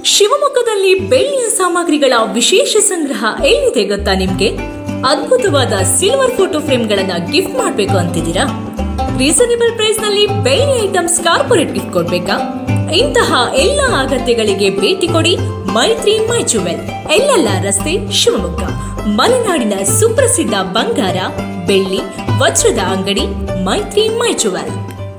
ಶಿವಮೊಗ್ಗದಲ್ಲಿ ಬೆಳ್ಳಿಯ ಸಾಮಗ್ರಿಗಳ ವಿಶೇಷ ಸಂಗ್ರಹ ಎಲ್ಲಿದೆ ಗೊತ್ತಾ ನಿಮ್ಗೆ ಅದ್ಭುತವಾದ ಸಿಲ್ವರ್ ಫೋಟೋ ಫ್ರೇಮ್ಗಳನ್ನ ಗಿಫ್ಟ್ ಮಾಡ್ಬೇಕು ಅಂತಿದ್ದೀರಾ ರೀಸನೇಬಲ್ ಪ್ರೈಸ್ ನಲ್ಲಿ ಬೆಳ್ಳಿ ಐಟಮ್ಸ್ ಕಾರ್ಪೊರೇಟ್ ಗಿಫ್ಟ್ ಕೊಡ್ಬೇಕಾ ಇಂತಹ ಎಲ್ಲ ಅಗತ್ಯಗಳಿಗೆ ಭೇಟಿ ಕೊಡಿ ಮೈತ್ರಿ ಮೈ ಜುವೆಲ್ ಎಲ್ಲೆಲ್ಲ ರಸ್ತೆ ಶಿವಮೊಗ್ಗ ಮಲೆನಾಡಿನ ಸುಪ್ರಸಿದ್ಧ ಬಂಗಾರ ಬೆಳ್ಳಿ ವಜ್ರದ ಅಂಗಡಿ ಮೈತ್ರಿ ಮೈ ಜುವೆಲ್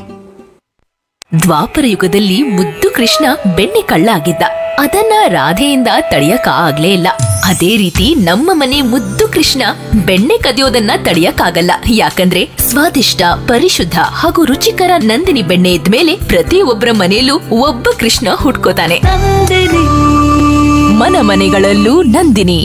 ದ್ವಾಪರ ಯುಗದಲ್ಲಿ ಮುದ್ದು ಕೃಷ್ಣ ಬೆಣ್ಣೆ ಕಳ್ಳ ಆಗಿದ್ದ ಅದನ್ನ ರಾಧೆಯಿಂದ ತಡೆಯಕ ಆಗ್ಲೇ ಇಲ್ಲ ಅದೇ ರೀತಿ ನಮ್ಮ ಮನೆ ಮುದ್ದು ಕೃಷ್ಣ ಬೆಣ್ಣೆ ಕದಿಯೋದನ್ನ ತಡೆಯಕ್ಕಾಗಲ್ಲ ಯಾಕಂದ್ರೆ ಸ್ವಾದಿಷ್ಟ ಪರಿಶುದ್ಧ ಹಾಗೂ ರುಚಿಕರ ನಂದಿನಿ ಬೆಣ್ಣೆ ಇದ್ಮೇಲೆ ಪ್ರತಿಯೊಬ್ಬರ ಮನೆಯಲ್ಲೂ ಒಬ್ಬ ಕೃಷ್ಣ ಹುಟ್ಕೋತಾನೆ ಮನ ಮನೆಗಳಲ್ಲೂ ನಂದಿನಿ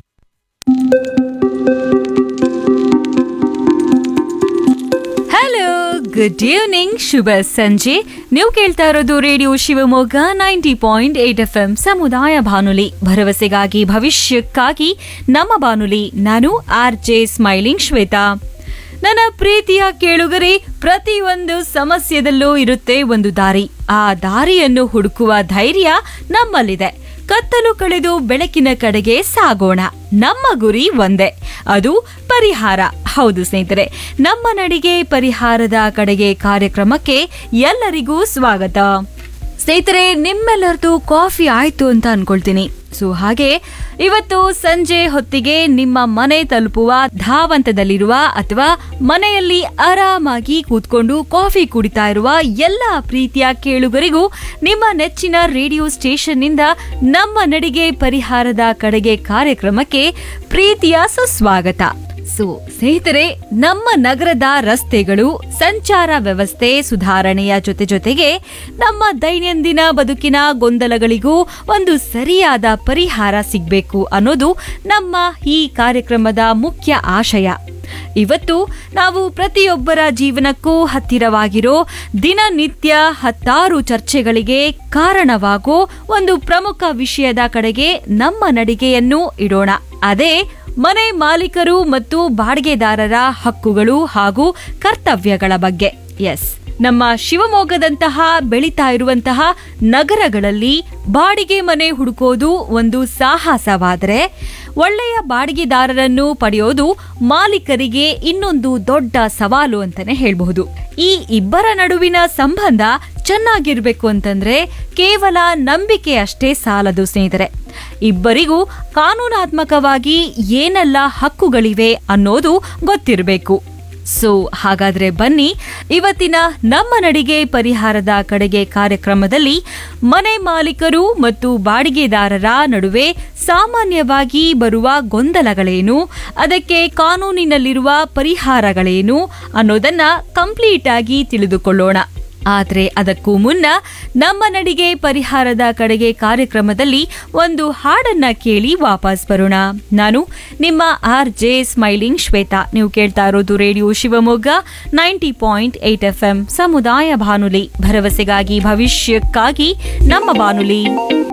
ಹಲೋ ಗುಡ್ ಈವ್ನಿಂಗ್ ಶುಭ ಸಂಜೆ ನೀವು ಕೇಳ್ತಾ ಇರೋದು radio Shivamogga ninety point eight F M ಸಮುದಾಯ ಬಾನುಲಿ ಭರವಸೆಗಾಗಿ ಭವಿಷ್ಯಕ್ಕಾಗಿ ನಮ್ಮ ಬಾನುಲಿ ನಾನು ಆರ್ ಜೆ ಸ್ಮೈಲಿಂಗ್ ಶ್ವೇತಾ ನನ್ನ ಪ್ರೀತಿಯ ಕೇಳುಗರೆ ಪ್ರತಿಯೊಂದು ಸಮಸ್ಯೆದಲ್ಲೂ ಇರುತ್ತೆ ಒಂದು ದಾರಿ ಆ ದಾರಿಯನ್ನು ಹುಡುಕುವ ಧೈರ್ಯ ನಮ್ಮಲ್ಲಿದೆ ಕತ್ತಲು ಕಳೆದು ಬೆಳಕಿನ ಕಡೆಗೆ ಸಾಗೋಣ ನಮ್ಮ ಗುರಿ ಒಂದೇ ಅದು ಪರಿಹಾರ ಹೌದು ಸ್ನೇಹಿತರೆ ನಮ್ಮ ನಡಿಗೆ ಪರಿಹಾರದ ಕಡೆಗೆ ಕಾರ್ಯಕ್ರಮಕ್ಕೆ ಎಲ್ಲರಿಗೂ ಸ್ವಾಗತ ಸ್ನೇಹಿತರೆ ನಿಮ್ಮೆಲ್ಲರದು ಕಾಫಿ ಆಯ್ತು ಅಂತ ಅನ್ಕೊಳ್ತೀನಿ ಸೊ ಹಾಗೆ ಇವತ್ತು ಸಂಜೆ ಹೊತ್ತಿಗೆ ನಿಮ್ಮ ಮನೆ ತಲುಪುವ ಧಾವಂತದಲ್ಲಿರುವ ಅಥವಾ ಮನೆಯಲ್ಲಿ ಆರಾಮಾಗಿ ಕೂತ್ಕೊಂಡು ಕಾಫಿ ಕುಡಿತಾ ಇರುವ ಎಲ್ಲ ಪ್ರೀತಿಯ ಕೇಳುಗರಿಗೂ ನಿಮ್ಮ ನೆಚ್ಚಿನ ರೇಡಿಯೋ ಸ್ಟೇಷನ್ನಿಂದ ನಮ್ಮ ನಡಿಗೆ ಪರಿಹಾರದ ಕಡೆಗೆ ಕಾರ್ಯಕ್ರಮಕ್ಕೆ ಪ್ರೀತಿಯ ಸುಸ್ವಾಗತ ಸೊ ಸ್ನೇಹಿತರೆ ನಮ್ಮ ನಗರದ ರಸ್ತೆಗಳು ಸಂಚಾರ ವ್ಯವಸ್ಥೆ ಸುಧಾರಣೆಯ ಜೊತೆ ಜೊತೆಗೆ ನಮ್ಮ ದೈನಂದಿನ ಬದುಕಿನ ಗೊಂದಲಗಳಿಗೂ ಒಂದು ಸರಿಯಾದ ಪರಿಹಾರ ಸಿಗಬೇಕು ಅನ್ನೋದು ನಮ್ಮ ಈ ಕಾರ್ಯಕ್ರಮದ ಮುಖ್ಯ ಆಶಯ ಇವತ್ತು ನಾವು ಪ್ರತಿಯೊಬ್ಬರ ಜೀವನಕ್ಕೂ ಹತ್ತಿರವಾಗಿರೋ ದಿನನಿತ್ಯ ಹತ್ತಾರು ಚರ್ಚೆಗಳಿಗೆ ಕಾರಣವಾಗೋ ಒಂದು ಪ್ರಮುಖ ವಿಷಯದ ಕಡೆಗೆ ನಮ್ಮ ನಡಿಗೆಯನ್ನು ಇಡೋಣ ಅದೇ ಮನೆ ಮಾಲೀಕರು ಮತ್ತು ಬಾಡಿಗೆದಾರರ ಹಕ್ಕುಗಳು ಹಾಗೂ ಕರ್ತವ್ಯಗಳ ಬಗ್ಗೆ ಎಸ್ ನಮ್ಮ ಶಿವಮೊಗ್ಗದಂತಹ ಬೆಳೀತಾ ಇರುವಂತಹ ನಗರಗಳಲ್ಲಿ ಬಾಡಿಗೆ ಮನೆ ಹುಡುಕೋದು ಒಂದು ಸಾಹಸವಾದರೆ ಒಳ್ಳೆಯ ಬಾಡಿಗೆದಾರರನ್ನು ಪಡೆಯೋದು ಮಾಲೀಕರಿಗೆ ಇನ್ನೊಂದು ದೊಡ್ಡ ಸವಾಲು ಅಂತಾನೆ ಹೇಳಬಹುದು ಈ ಇಬ್ಬರ ನಡುವಿನ ಸಂಬಂಧ ಚೆನ್ನಾಗಿರ್ಬೇಕು ಅಂತಂದ್ರೆ ಕೇವಲ ನಂಬಿಕೆ ಅಷ್ಟೇ ಸಾಲದು ಸ್ನೇಹಿತರೆ ಇಬ್ಬರಿಗೂ ಕಾನೂನಾತ್ಮಕವಾಗಿ ಏನೆಲ್ಲ ಹಕ್ಕುಗಳಿವೆ ಅನ್ನೋದು ಗೊತ್ತಿರಬೇಕು ಸೊ ಹಾಗಾದ್ರೆ ಬನ್ನಿ ಇವತ್ತಿನ ನಮ್ಮ ನಡಿಗೆ ಪರಿಹಾರದ ಕಡೆಗೆ ಕಾರ್ಯಕ್ರಮದಲ್ಲಿ ಮನೆ ಮಾಲೀಕರು ಮತ್ತು ಬಾಡಿಗೆದಾರರ ನಡುವೆ ಸಾಮಾನ್ಯವಾಗಿ ಬರುವ ಗೊಂದಲಗಳೇನು ಅದಕ್ಕೆ ಕಾನೂನಿನಲ್ಲಿರುವ ಪರಿಹಾರಗಳೇನು ಅನ್ನೋದನ್ನ ಕಂಪ್ಲೀಟ್ ಆಗಿ ತಿಳಿದುಕೊಳ್ಳೋಣ ಆದ್ರೆ ಅದಕ್ಕೂ ಮುನ್ನ ನಮ್ಮ ನಡಿಗೆ ಪರಿಹಾರದ ಕಡೆಗೆ ಕಾರ್ಯಕ್ರಮದಲ್ಲಿ ಒಂದು ಹಾಡನ್ನ ಕೇಳಿ ವಾಪಸ್ ಬರೋಣ ನಾನು ನಿಮ್ಮ ಆರ್ ಜೆ ಸ್ಮೈಲಿಂಗ್ ಶ್ವೇತಾ ನೀವು ಕೇಳ್ತಾ ಇರೋದು radio Shivamogga ninety point eight F M ಸಮುದಾಯ ಬಾನುಲಿ ಭರವಸೆಗಾಗಿ ಭವಿಷ್ಯಕ್ಕಾಗಿ ನಮ್ಮ ಬಾನುಲಿ